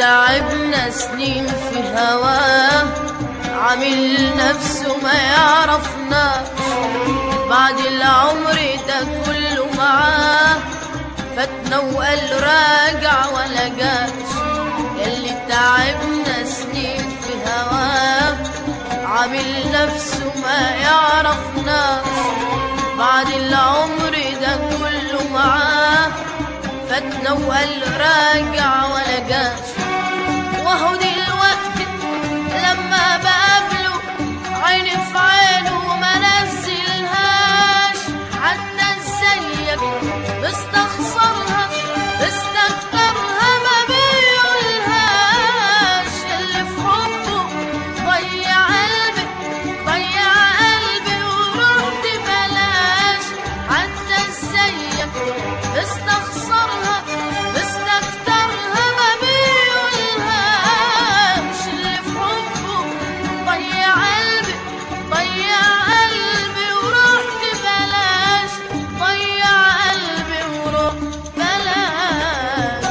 تعبنا سنين في هواه عامل نفسه ما يعرفنا بعد العمر ده كله معاه فاتنا وقال راجع ولا جاش ياللي تعبنا سنين في هواه عامل نفسه ما يعرفناش بعد العمر ده كله معاه فاتنا وقال راجع ولا جاش وهو دلوقتي لما بقابله عيني في عينه ما نزلهاش حتى زيك مستخسرها مستكترها ما بيقولهاش اللي في حبه ضيع قلبي ضيع قلبي ورحت بلاش حتى زيك مستخسرها مستكترها ما بيقولهاش اللي في حبه ضيع قلبي ضيع قلبي ورحت بلاش ضيع قلبي ورحت بلاش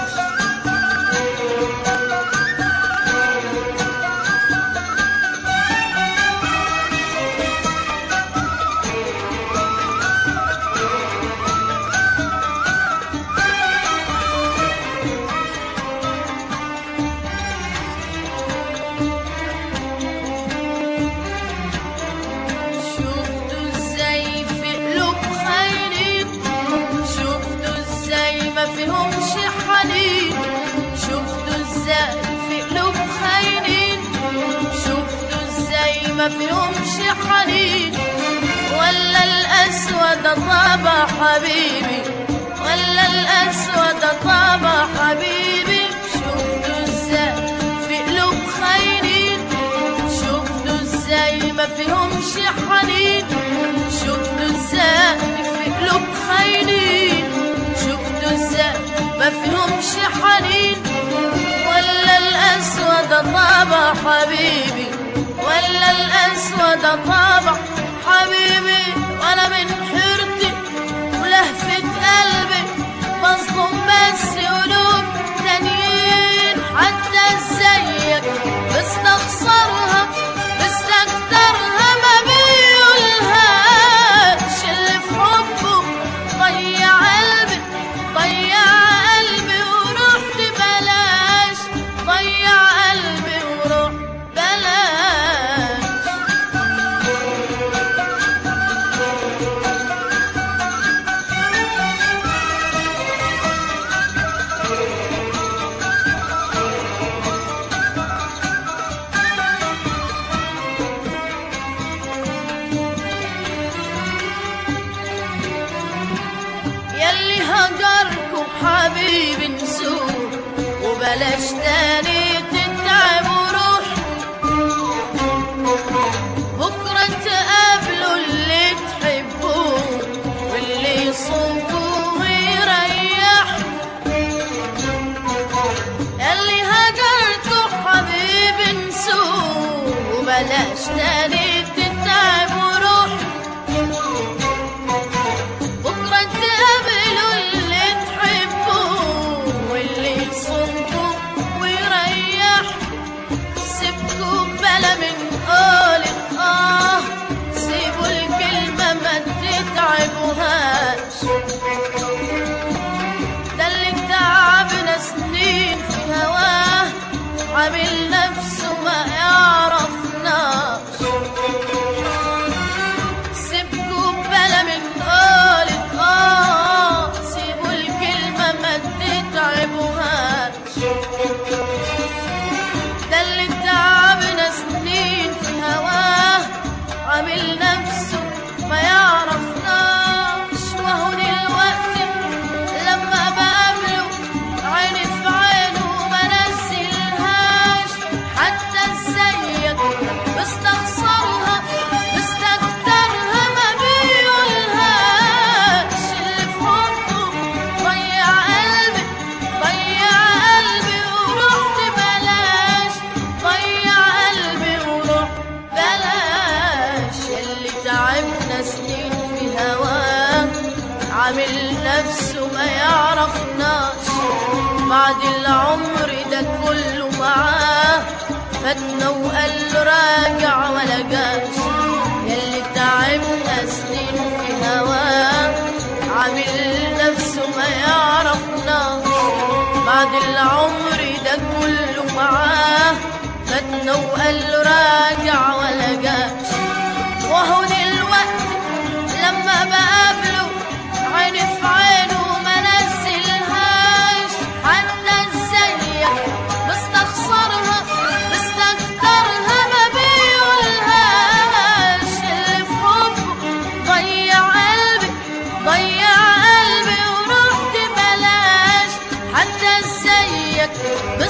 شفتوا ازاي في قلوب خاينين شفتوا ازاي ما فيهمش حنين شفتوا ازاي في قلوب خاينين شفتوا ازاي ما فيهمش حنين ولا الاسود طابع حبيبي ولا الاسود طابع حبيبي شفتوا ازاي في قلوب خاينين شفتوا ازاي ما فيهمش حنين شفتوا ازاي في قلوب خاينين شفتوا ازاي ما فيهمش حنين ولا الاسود طابع حبيبي ولا الاسود طابع حبيبي وانا من حيرتي ولهفة قلبي مظلوم بس قلوب تانيين حتى زيك مستخسرها مستكترها ما بيقولهاش اللي في حبه ضيع قلبي ضيع قلبي ورحت بلاش ضيع قلبي ورحت بلاش يلي هجركم حبيبي نسوه وبلاش تاني تتعبوا روحكم بكرة تقابلوا اللي تحبوه واللي يصومكوا ويريحكم يلي هجركم حبيبي نسوه وبلاش تاني تتعبوا روحكم بكرة تقابلوا اللي تحبوه واللي يصومكوا ويريحكوا سيبكوا بلا من قولة اه سيبوا الكلمة ما تتعبوهاش ده اللي تعبنا سنين في هواه عامل نفسه ما يعرفناش سيبكوا بلا من قولة اه سيبوا الكلمة ما تتعبوهاش ده اللي تعبنا سنين في هواه عامل نفسه ما يعرفناش وهو دلوقتي لما بقابله عيني في عينه ما نزلهاش حتى زيك مستخسرها مستكترها ما بيقولهاش اللي في حبه ضيع قلبي ضيع فاتنا وقال له راجع ولا جاش ياللي تعبنا سنين في هواه عامل نفسه ما يعرفناش بعد العمر ده كله معاه فاتنا وقال له راجع ولا جاش وهو دلوقتي لما بقابله عيني في عينه ما نزلهاش حتى ازيك مستخسرها مستكترها ما بيقولهاش اللي في حبه ضيع قلبي ضيع قلبي ورحت بلاش حتى ازيك